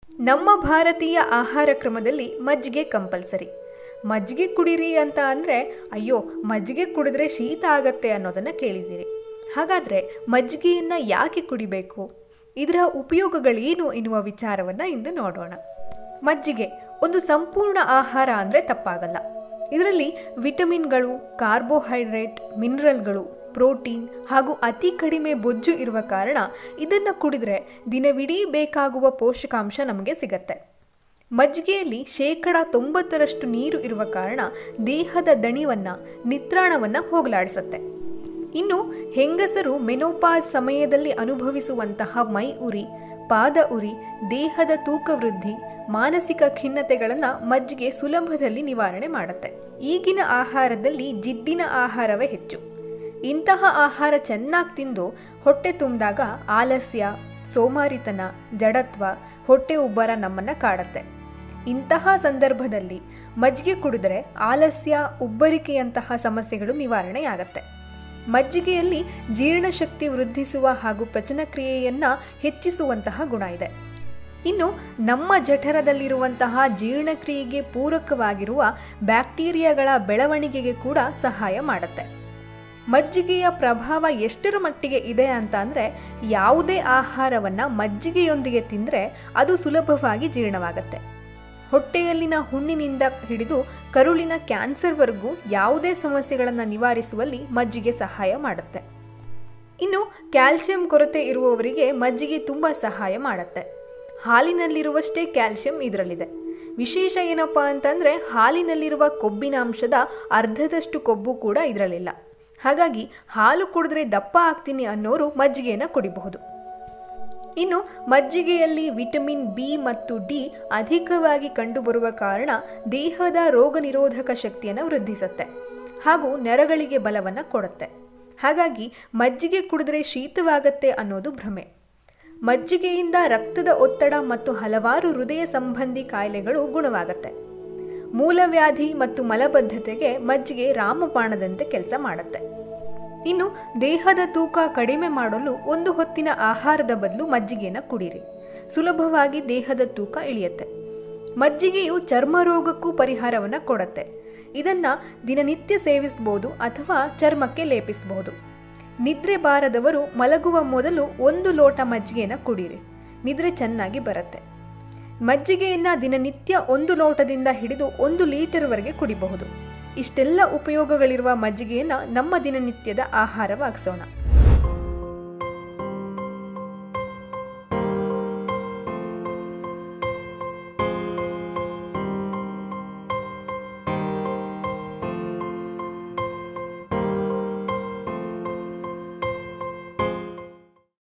ನಮ್ಮ ಭಾರತೀಯ ಆಹಾರ ಕ್ರಮದಲ್ಲಿ ಮಜ್ಜಿಗೆ ಕಂಪಲ್ಸರಿ ಮಜ್ಜಿಗೆ ಕುಡೀರಿ ಅಂತ ಅಂದರೆ ಅಯ್ಯೋ ಮಜ್ಜಿಗೆ ಕುಡಿದ್ರೆ ಶೀತ ಆಗತ್ತೆ ಅನ್ನೋದನ್ನು ಕೇಳಿದ್ದೀರಿ ಹಾಗಾದರೆ ಮಜ್ಜಿಗೆಯನ್ನು ಯಾಕೆ ಕುಡಿಬೇಕು ಇದರ ಉಪಯೋಗಗಳೇನು ಎನ್ನುವ ವಿಚಾರವನ್ನು ಇಂದು ನೋಡೋಣ ಮಜ್ಜಿಗೆ ಒಂದು ಸಂಪೂರ್ಣ ಆಹಾರ ಅಂದರೆ ತಪ್ಪಾಗಲ್ಲ ಇದರಲ್ಲಿ ವಿಟಮಿನ್ಗಳು ಕಾರ್ಬೋಹೈಡ್ರೇಟ್ ಮಿನರಲ್ಗಳು ಪ್ರೋಟೀನ್ ಹಾಗೂ ಅತಿ ಕಡಿಮೆ ಬೊಜ್ಜು ಇರುವ ಕಾರಣ ಇದನ್ನು ಕುಡಿದ್ರೆ ದಿನವಿಡೀ ಬೇಕಾಗುವ ಪೋಷಕಾಂಶ ನಮಗೆ ಸಿಗತ್ತೆ ಮಜ್ಜಿಗೆಯಲ್ಲಿ ಶೇಕಡ ತೊಂಬತ್ತರಷ್ಟು ನೀರು ಇರುವ ಕಾರಣ ದೇಹದ ದಣಿವನ್ನು ನಿತ್ರಾಣವನ್ನು ಹೋಗಲಾಡಿಸುತ್ತೆ ಇನ್ನು ಹೆಂಗಸರು ಮೆನೋಪಾಸ್ ಸಮಯದಲ್ಲಿ ಅನುಭವಿಸುವಂತಹ ಮೈ ಉರಿ ಪಾದ ಉರಿ ದೇಹದ ತೂಕ ವೃದ್ಧಿ ಮಾನಸಿಕ ಖಿನ್ನತೆಗಳನ್ನು ಮಜ್ಜಿಗೆ ಸುಲಭದಲ್ಲಿ ನಿವಾರಣೆ ಮಾಡುತ್ತೆ ಈಗಿನ ಆಹಾರದಲ್ಲಿ ಜಿಡ್ಡಿನ ಆಹಾರವೇ ಹೆಚ್ಚು ಇಂತಹ ಆಹಾರ ಚೆನ್ನಾಗಿ ತಿಂದು ಹೊಟ್ಟೆ ತುಂಬಿದಾಗ ಆಲಸ್ಯ ಸೋಮಾರಿತನ ಜಡತ್ವ ಹೊಟ್ಟೆ ಉಬ್ಬರ ನಮ್ಮನ್ನು ಕಾಡುತ್ತೆ ಇಂತಹ ಸಂದರ್ಭದಲ್ಲಿ ಮಜ್ಜಿಗೆ ಕುಡಿದರೆ ಆಲಸ್ಯ ಉಬ್ಬರಿಕೆಯಂತಹ ಸಮಸ್ಯೆಗಳು ನಿವಾರಣೆಯಾಗತ್ತೆ ಮಜ್ಜಿಗೆಯಲ್ಲಿ ಜೀರ್ಣಶಕ್ತಿ ವೃದ್ಧಿಸುವ ಹಾಗೂ ಪಚನಕ್ರಿಯೆಯನ್ನು ಹೆಚ್ಚಿಸುವಂತಹ ಗುಣ ಇದೆ ಇನ್ನು ನಮ್ಮ ಜಠರದಲ್ಲಿರುವಂತಹ ಜೀರ್ಣಕ್ರಿಯೆಗೆ ಪೂರಕವಾಗಿರುವ ಬ್ಯಾಕ್ಟೀರಿಯಾಗಳ ಬೆಳವಣಿಗೆಗೆ ಕೂಡ ಸಹಾಯ ಮಾಡುತ್ತೆ ಮಜ್ಜಿಗೆಯ ಪ್ರಭಾವ ಎಷ್ಟರ ಮಟ್ಟಿಗೆ ಇದೆ ಅಂತ ಅಂದರೆ ಯಾವುದೇ ಆಹಾರವನ್ನು ಮಜ್ಜಿಗೆಯೊಂದಿಗೆ ತಿಂದರೆ ಅದು ಸುಲಭವಾಗಿ ಜೀರ್ಣವಾಗುತ್ತೆ ಹೊಟ್ಟೆಯಲ್ಲಿನ ಹುಣ್ಣಿನಿಂದ ಹಿಡಿದು ಕರುಳಿನ ಕ್ಯಾನ್ಸರ್ವರೆಗೂ ಯಾವುದೇ ಸಮಸ್ಯೆಗಳನ್ನು ನಿವಾರಿಸುವಲ್ಲಿ ಮಜ್ಜಿಗೆ ಸಹಾಯ ಮಾಡುತ್ತೆ ಇನ್ನು ಕ್ಯಾಲ್ಸಿಯಂ ಕೊರತೆ ಇರುವವರಿಗೆ ಮಜ್ಜಿಗೆ ತುಂಬ ಸಹಾಯ ಮಾಡುತ್ತೆ ಹಾಲಿನಲ್ಲಿರುವಷ್ಟೇ ಕ್ಯಾಲ್ಸಿಯಂ ಇದರಲ್ಲಿದೆ ವಿಶೇಷ ಏನಪ್ಪ ಅಂತಂದರೆ ಹಾಲಿನಲ್ಲಿರುವ ಕೊಬ್ಬಿನ ಅಂಶದ ಅರ್ಧದಷ್ಟು ಕೊಬ್ಬು ಕೂಡ ಇದರಲ್ಲಿಲ್ಲ ಹಾಗಾಗಿ ಹಾಲು ಕುಡಿದ್ರೆ ದಪ್ಪ ಆಗ್ತೀನಿ ಅನ್ನೋರು ಮಜ್ಜಿಗೆಯನ್ನು ಕುಡಿಬಹುದು ಇನ್ನು ಮಜ್ಜಿಗೆಯಲ್ಲಿ ವಿಟಮಿನ್ ಬಿ ಮತ್ತು ಡಿ ಅಧಿಕವಾಗಿ ಕಂಡುಬರುವ ಕಾರಣ ದೇಹದ ರೋಗ ನಿರೋಧಕ ಶಕ್ತಿಯನ್ನು ವೃದ್ಧಿಸುತ್ತೆ ಹಾಗೂ ನರಗಳಿಗೆ ಬಲವನ್ನು ಕೊಡುತ್ತೆ ಹಾಗಾಗಿ ಮಜ್ಜಿಗೆ ಕುಡಿದ್ರೆ ಶೀತವಾಗತ್ತೆ ಅನ್ನೋದು ಭ್ರಮೆ ಮಜ್ಜಿಗೆಯಿಂದ ರಕ್ತದ ಒತ್ತಡ ಮತ್ತು ಹಲವಾರು ಹೃದಯ ಸಂಬಂಧಿ ಕಾಯಿಲೆಗಳು ಗುಣವಾಗುತ್ತೆ ಮೂಲವ್ಯಾಧಿ ಮತ್ತು ಮಲಬದ್ಧತೆಗೆ ಮಜ್ಜಿಗೆ ರಾಮಬಾಣದಂತೆ ಕೆಲಸ ಮಾಡುತ್ತೆ ಇನ್ನು ದೇಹದ ತೂಕ ಕಡಿಮೆ ಮಾಡಲು ಒಂದು ಹೊತ್ತಿನ ಆಹಾರದ ಬದಲು ಮಜ್ಜಿಗೆಯನ್ನು ಕುಡೀರಿ ಸುಲಭವಾಗಿ ದೇಹದ ತೂಕ ಇಳಿಯುತ್ತೆ ಮಜ್ಜಿಗೆಯು ಚರ್ಮ ರೋಗಕ್ಕೂ ಪರಿಹಾರವನ್ನು ಕೊಡುತ್ತೆ ಇದನ್ನು ದಿನನಿತ್ಯ ಸೇವಿಸಬಹುದು ಅಥವಾ ಚರ್ಮಕ್ಕೆ ಲೇಪಿಸಬಹುದು ನಿದ್ರೆ ಬಾರದವರು ಮಲಗುವ ಮೊದಲು ಒಂದು ಲೋಟ ಮಜ್ಜಿಗೆಯನ್ನು ಕುಡೀರಿ ನಿದ್ರೆ ಚೆನ್ನಾಗಿ ಬರುತ್ತೆ ಮಜ್ಜಿಗೆಯನ್ನು ದಿನನಿತ್ಯ ಒಂದು ಲೋಟದಿಂದ ಹಿಡಿದು ಒಂದು ಲೀಟರ್ವರೆಗೆ ಕುಡಿಬಹುದು ಇಷ್ಟೆಲ್ಲ ಉಪಯೋಗಗಳಿರುವ ಮಜ್ಜಿಗೆಯನ್ನು ನಮ್ಮ ದಿನನಿತ್ಯದ ಆಹಾರವಾಗಿಸೋಣ